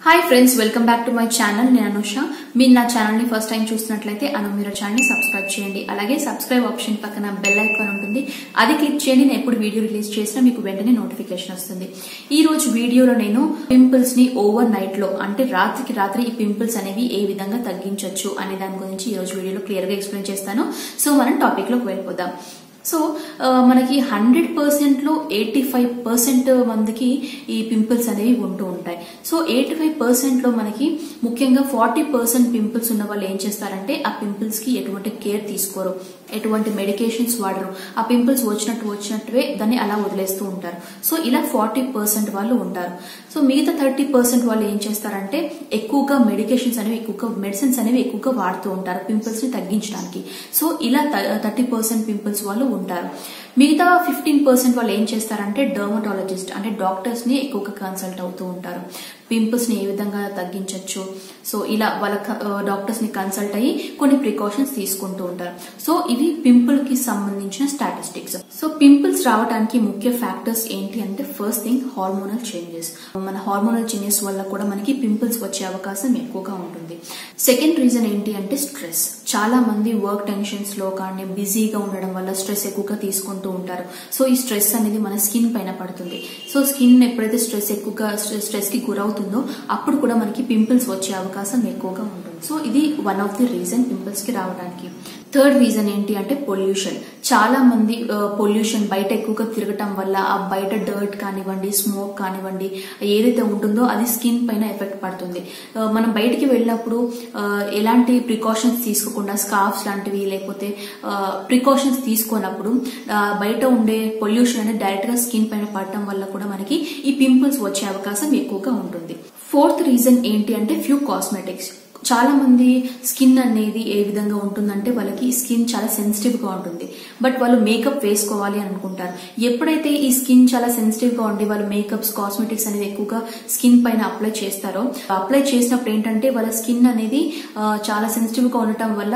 hi friends welcome back to my channel నేను అనుష మీరు నా ఛానల్ ని ఫస్ట్ టైం చూస్తున్నట్లయితే అను మీరు ఛానల్ ని సబ్స్క్రైబ్ చేయండి అలాగే సబ్స్క్రైబ్ ఆప్షన్ పక్కన బెల్ ఐకాన్ ఉంటుంది అది క్లిక్ చేయండి నేను ఎప్పుడు వీడియో రిలీజ్ చేసినా మీకు వెంటనే నోటిఫికేషన్ వస్తుంది ఈ రోజు వీడియోలో నేను పింపుల్స్ ని ఓవర్ నైట్ లో అంటే రాత్రికి రాత్రి ఈ పింపుల్స్ అనేవి ఏ విధంగా తగ్గించవచ్చు అనే దాని గురించి ఈ రోజు వీడియోలో క్లియర్ గా ఎక్స్ప్లెయిన్ చేస్తాను సో మనం టాపిక్ లోకి వెళ్ళిపోదాం సో ఆ, మనకి హండ్రెడ్ పర్సెంట్ లో ఎయిటీ ఫైవ్ పర్సెంట్ మందికి ఈ పింపుల్స్ అనేవి ఉంటూ ఉంటాయి సో ఎయిటీ ఫైవ్ పర్సెంట్ లో మనకి ముఖ్యంగా ఫార్టీ పర్సెంట్ పింపుల్స్ ఉన్న వాళ్ళు ఏం చేస్తారంటే ఆ పింపుల్స్ కి ఎటువంటి కేర్ తీసుకోరు ఎటువంటి మెడికేషన్స్ వాడరు ఆ పింపుల్స్ వచ్చినట్టు వచ్చినట్టువే దాన్ని అలా వదిలేస్తూ ఉంటారు సో ఇలా ఫార్టీ పర్సెంట్ వాళ్ళు ఉంటారు సో మిగతా థర్టీ పర్సెంట్ వాళ్ళు ఏం చేస్తారంటే ఎక్కువగా మెడికేషన్స్ అనేవి ఎక్కువగా మెడిసిన్స్ అనేవి ఎక్కువగా వాడుతూ ఉంటారు పింపుల్స్ ని తగ్గించడానికి సో ఇలా థర్టీ పర్సెంట్ పింపుల్స్ వాళ్ళు ఉంటారు మిగతా ఫిఫ్టీన్ పర్సెంట్ వాళ్ళు ఏం చేస్తారంటే డర్మటాలజిస్ట్ అంటే డాక్టర్స్ ని ఎక్కువగా కన్సల్ట్ అవుతూ ఉంటారు పింపుల్స్ ని ఏ విధంగా తగ్గించవచ్చు సో ఇలా వాళ్ళ డాక్టర్స్ ని కన్సల్ట్ అయ్యి కొన్ని ప్రికాషన్స్ తీసుకుంటూ ఉంటారు సో ఇవి పింపుల్ కి సంబంధించిన స్టాటిస్టిక్స్ సో పింపుల్స్ రావడానికి ముఖ్య ఫ్యాక్టర్స్ ఏంటి అంటే ఫస్ట్ థింగ్ హార్మోనల్ చేంజెస్ మన హార్మోనల్ చేంజెస్ వల్ల కూడా మనకి పింపుల్స్ వచ్చే అవకాశం ఎక్కువగా ఉంటుంది సెకండ్ రీజన్ ఏంటి అంటే స్ట్రెస్ చాలా మంది వర్క్ టెన్షన్స్ లో కానీ బిజీగా ఉండడం వల్ల స్ట్రెస్ ఎక్కువగా తీసుకుంటూ ఉంటారు సో ఈ స్ట్రెస్ అనేది మన స్కిన్ పైన పడుతుంది సో స్కిన్ ఎప్పుడైతే స్ట్రెస్ ఎక్కువగా స్ట్రెస్ కి గురవుతుందో అప్పుడు కూడా మనకి పింపుల్స్ వచ్చే అవకాశం ఎక్కువగా ఉంటుంది సో ఇది one of the reason pimples కి రావడానికి థర్డ్ రీజన్ ఏంటి అంటే పొల్యూషన్ చాలా మంది పొల్యూషన్ బయట ఎక్కువగా తిరగటం వల్ల ఆ బయట డర్ట్ కానివ్వండి స్మోక్ కానివ్వండి ఏదైతే ఉంటుందో అది స్కిన్ పైన ఎఫెక్ట్ పడుతుంది ఆ, మనం బయటికి వెళ్ళినప్పుడు ఆ, ఎలాంటి ప్రికాషన్స్ తీసుకోకుండా స్కార్ఫ్స్ లాంటివి లేకపోతే ప్రికాషన్స్ తీసుకున్నప్పుడు ఆ, బయట ఉండే పొల్యూషన్ అనేది డైరెక్ట్ గా స్కిన్ పైన పడటం వల్ల కూడా మనకి ఈ పింపుల్స్ వచ్చే అవకాశం ఎక్కువగా ఉంటుంది ఫోర్త్ రీజన్ ఏంటి అంటే ఫ్యూ కాస్మెటిక్స్ చాలా మంది స్కిన్ అనేది ఏ విధంగా ఉంటుందంటే వాళ్ళకి స్కిన్ చాలా సెన్సిటివ్ గా ఉంటుంది బట్ వాళ్ళు మేకప్ వేసుకోవాలి అని అనుకుంటారు ఎప్పుడైతే ఈ స్కిన్ చాలా సెన్సిటివ్ గా ఉండి వాళ్ళు మేకప్స్ కాస్మెటిక్స్ అనేది ఎక్కువగా స్కిన్ పైన అప్లై చేస్తారో అప్లై చేసినప్పుడు ఏంటంటే వాళ్ళ స్కిన్ అనేది ఆ, చాలా సెన్సిటివ్ గా ఉండటం వల్ల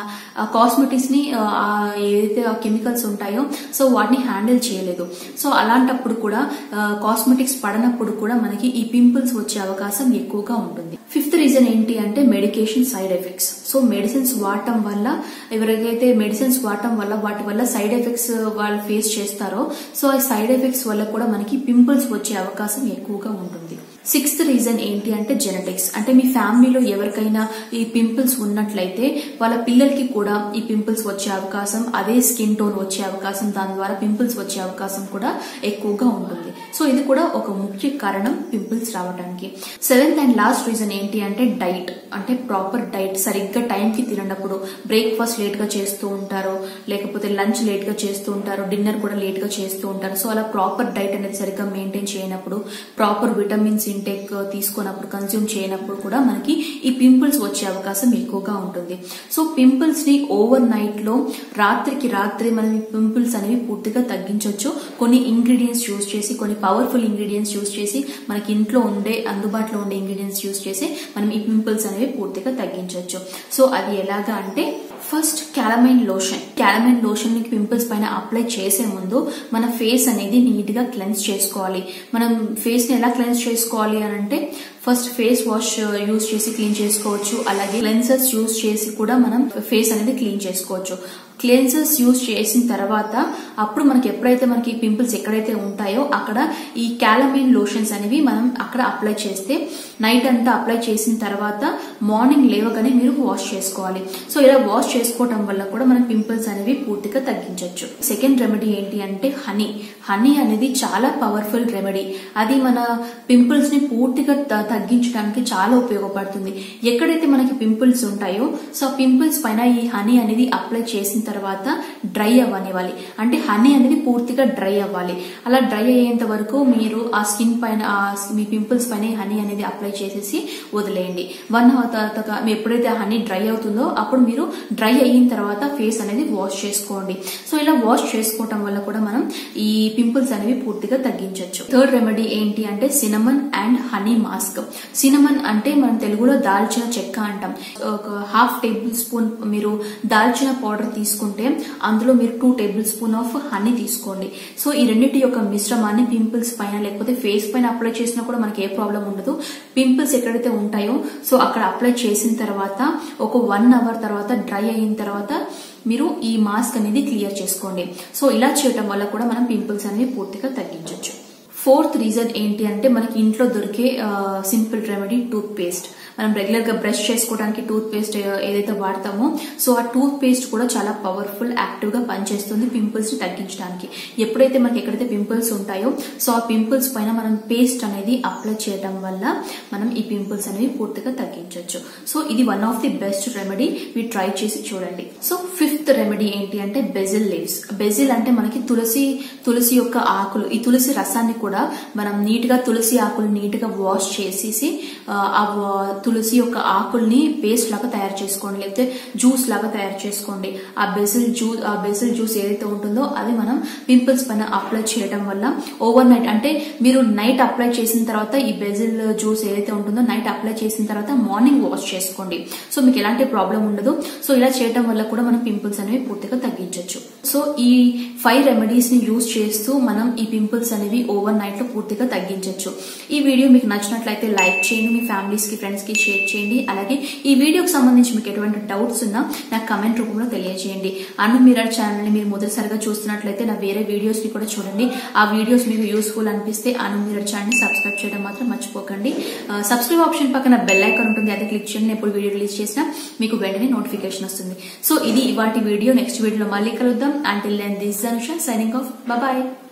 ఆ కాస్మెటిక్స్ ని ఆ, ఆ ఏదైతే ఆ కెమికల్స్ ఉంటాయో సో వాటిని హ్యాండిల్ చేయలేదు సో అలాంటప్పుడు కూడా కాస్మెటిక్స్ పడనప్పుడు కూడా మనకి ఈ పింపుల్స్ వచ్చే అవకాశం ఎక్కువగా ఉంటుంది ఫిఫ్త్ రీజన్ ఏంటి అంటే medication side effects so medicines వాడటం వల్ల ఎవరికైతే మెడిసిన్స్ వాడటం వల్ల వాటి వల్ల సైడ్ ఎఫెక్ట్స్ వాళ్ళు ఫేస్ చేస్తారో సో ఆ సైడ్ ఎఫెక్ట్స్ వల్ల కూడా మనకి పింపుల్స్ వచ్చే అవకాశం ఎక్కువగా ఉంటుంది సిక్స్త్ రీజన్ ఏంటి అంటే జెనెటిక్స్ అంటే మీ ఫ్యామిలీలో ఎవరికైనా ఈ పింపుల్స్ ఉన్నట్లయితే వాళ్ళ పిల్లలకి కూడా ఈ పింపుల్స్ వచ్చే అవకాశం అదే స్కిన్ టోన్ వచ్చే అవకాశం దాని ద్వారా పింపుల్స్ వచ్చే అవకాశం కూడా ఎక్కువగా ఉంటుంది సో ఇది కూడా ఒక ముఖ్య కారణం పింపుల్స్ రావడానికి సెవెంత్ అండ్ లాస్ట్ రీజన్ ఏంటి అంటే డైట్ అంటే ప్రాపర్ డైట్ సరిగ్గా టైంకి తినప్పుడు బ్రేక్ఫాస్ట్ లేట్ గా చేస్తూ ఉంటారు లేకపోతే లంచ్ లేట్ గా చేస్తూ ఉంటారు డిన్నర్ కూడా లేట్ గా చేస్తూ ఉంటారు సో అలా ప్రాపర్ డైట్ అనేది సరిగ్గా మెయింటైన్ చేయనప్పుడు ప్రాపర్ విటమిన్స్ ఇంటేక్ తీసుకున్నప్పుడు కన్స్యూమ్ చేయనప్పుడు కూడా మనకి ఈ పింపుల్స్ వచ్చే అవకాశం ఎక్కువగా ఉంటుంది సో పింపుల్స్ ని ఓవర్ నైట్ లో రాత్రికి రాత్రి మనం ఈ పింపుల్స్ అనేవి పూర్తిగా తగ్గించవచ్చు కొన్ని ఇంగ్రీడియంట్స్ యూస్ చేసి కొన్ని పవర్ఫుల్ ఇంగ్రీడియంట్స్ యూస్ చేసి మనకి ఇంట్లో ఉండే అందుబాటులో ఉండే ఇంగ్రీడియంట్స్ యూస్ చేసి మనం ఈ పింపుల్స్ అనేవి పూర్తిగా తగ్గించవచ్చు సో అది ఎలాగా అంటే first calamine lotion calamine lotion ని పింపుల్స్ పైన అప్లై చేసే ముందు మన ఫేస్ అనేది నీట్ గా క్లెన్స్ చేసుకోవాలి మనం ఫేస్ ని ఎలా క్లెన్స్ చేసుకోవాలి అని అంటే ఫస్ట్ ఫేస్ వాష్ యూజ్ చేసి క్లీన్ చేసుకోవచ్చు అలాగే క్లెన్సర్స్ యూజ్ చేసి కూడా మనం ఫేస్ అనేది క్లీన్ చేసుకోవచ్చు క్లెన్సర్స్ యూజ్ చేసిన తర్వాత అప్పుడు మనకి ఎప్పుడైతే మనకి పింపుల్స్ ఎక్కడైతే ఉంటాయో అక్కడ ఈ క్యాలమైన్ లోషన్స్ అనేవి మనం అక్కడ అప్లై చేస్తే నైట్ అంతా అప్లై చేసిన తర్వాత మార్నింగ్ లేవగానే మీరు వాష్ చేసుకోవాలి సో ఇలా వాష్ చేసుకోవటం వల్ల కూడా మన పింపుల్స్ అనేవి పూర్తిగా తగ్గించవచ్చు సెకండ్ రెమెడీ ఏంటి అంటే హనీ హనీ అనేది చాలా పవర్ఫుల్ రెమెడీ అది మన పింపుల్స్ ని పూర్తిగా త- తగ్గించడానికి చాలా ఉపయోగపడుతుంది ఎక్కడైతే మనకి పింపుల్స్ ఉంటాయో సో ఆ పింపుల్స్ పైన ఈ హనీ అనేది అప్లై చేసిన తర్వాత డ్రై అవ్వనివ్వాలి అంటే హనీ అనేది పూర్తిగా డ్రై అవ్వాలి అలా డ్రై అయ్యేంత వరకు మీరు ఆ స్కిన్ పైన ఆ మీ పింపుల్స్ పైన ఈ హనీ అనేది అప్లై చేసేసి వదిలేయండి వన్ అవర్ తర్వాత మీ ఎప్పుడైతే ఆ హనీ డ్రై అవుతుందో అప్పుడు మీరు డ్రై అయిన తర్వాత ఫేస్ అనేది వాష్ చేసుకోండి సో ఇలా వాష్ చేసుకోవటం వల్ల కూడా మనం ఈ పింపుల్స్ అనేవి పూర్తిగా తగ్గించవచ్చు థర్డ్ రెమెడీ ఏంటి అంటే cinnamon and honey mask cinnamon అంటే మనం తెలుగులో దాల్చిన చెక్క అంటాం ఒక హాఫ్ టేబుల్ స్పూన్ మీరు దాల్చిన పౌడర్ తీసుకొని తీసుకుంటే అందులో మీరు two tablespoon of honey తీసుకోండి సో ఈ రెండింటి యొక్క మిశ్రమాన్ని పింపుల్స్ పైన లేకపోతే ఫేస్ పైన అప్లై చేసినా కూడా మనకి ఏ ప్రాబ్లం ఉండదు పింపుల్స్ ఎక్కడైతే ఉంటాయో సో అక్కడ అప్లై చేసిన తర్వాత ఒక వన్ అవర్ తర్వాత డ్రై అయిన తర్వాత మీరు ఈ మాస్క్ అనేది క్లియర్ చేసుకోండి సో ఇలా చేయటం వల్ల కూడా మనం పింపుల్స్ అనేవి పూర్తిగా తగ్గించవచ్చు ఫోర్త్ రీజన్ ఏంటి అంటే మనకి ఇంట్లో దొరికే సింపుల్ రెమెడీ టూత్ పేస్ట్ మనం రెగ్యులర్ గా బ్రష్ చేసుకోవడానికి టూత్ పేస్ట్ ఏదైతే వాడతామో సో ఆ టూత్ పేస్ట్ కూడా చాలా పవర్ఫుల్ యాక్టివ్ గా పనిచేస్తుంది పింపుల్స్ ని తగ్గించడానికి ఎప్పుడైతే మనకి ఎక్కడైతే పింపుల్స్ ఉంటాయో సో ఆ పింపుల్స్ పైన మనం పేస్ట్ అనేది అప్లై చేయడం వల్ల మనం ఈ పింపుల్స్ అనేవి పూర్తిగా తగ్గించవచ్చు సో ఇది one of the best remedy మీరు ట్రై చేసి చూడండి సో ఫిఫ్త్ రెమెడీ ఏంటి అంటే బెజిల్ లీవ్స్ బెజిల్ అంటే మనకి తులసి తులసి యొక్క ఆకులు ఈ తులసి రసాన్ని కూడా మనం నీట్ గా తులసి ఆకులు నీట్ గా వాష్ చేసేసి ఆ తులసి యొక్క ఆకుల్ని పేస్ట్ లాగా తయారు చేసుకోండి లేకపోతే జ్యూస్ లాగా తయారు చేసుకోండి ఆ బెసిల్ జ్యూస్ ఆ బెసిల్ జ్యూస్ ఏదైతే ఉంటుందో అది మనం పింపుల్స్ పైన అప్లై చేయడం వల్ల ఓవర్ నైట్ అంటే మీరు నైట్ అప్లై చేసిన తర్వాత ఈ బెజిల్ జ్యూస్ ఏదైతే ఉంటుందో నైట్ అప్లై చేసిన తర్వాత మార్నింగ్ వాష్ చేసుకోండి సో మీకు ఎలాంటి ప్రాబ్లం ఉండదు సో ఇలా చేయడం వల్ల కూడా మనం పింపుల్స్ అనేవి పూర్తిగా తగ్గించవచ్చు సో ఈ ఫైవ్ రెమెడీస్ ని యూజ్ చేస్తూ మనం ఈ పింపుల్స్ అనేవి ఓవర్ నైట్ లో పూర్తిగా తగ్గించవచ్చు ఈ వీడియో మీకు నచ్చినట్లయితే లైక్ చేయండి మీ ఫ్యామిలీస్ కి ఫ్రెండ్స్ కి షేర్ చేయండి అలాగే ఈ వీడియోకి సంబంధించి మీకు ఎటువంటి డౌట్స్ ఉన్నా నాకు కమెంట్ రూపంలో తెలియజేయండి అను మీరర్ ఛానల్ ని మీరు మొదటిసారిగా చూస్తున్నట్లయితే నా వేరే వీడియోస్ ని కూడా చూడండి ఆ వీడియోస్ మీకు యూస్ఫుల్ అనిపిస్తే అను మీరర్ ఛానల్ ని సబ్స్క్రైబ్ చేయడం మాత్రం మర్చిపోకండి సబ్స్క్రైబ్ ఆప్షన్ పక్కన బెల్ ఐకాన్ ఉంటుంది అది క్లిక్ చేయండి ఎప్పుడు వీడియో రిలీజ్ చేసినా మీకు వెంటనే నోటిఫికేషన్ వస్తుంది సో ఇది ఇవాటి వీడియో నెక్స్ట్ వీడియోలో మళ్ళీ కలుద్దాం until then this Anusha signing off bye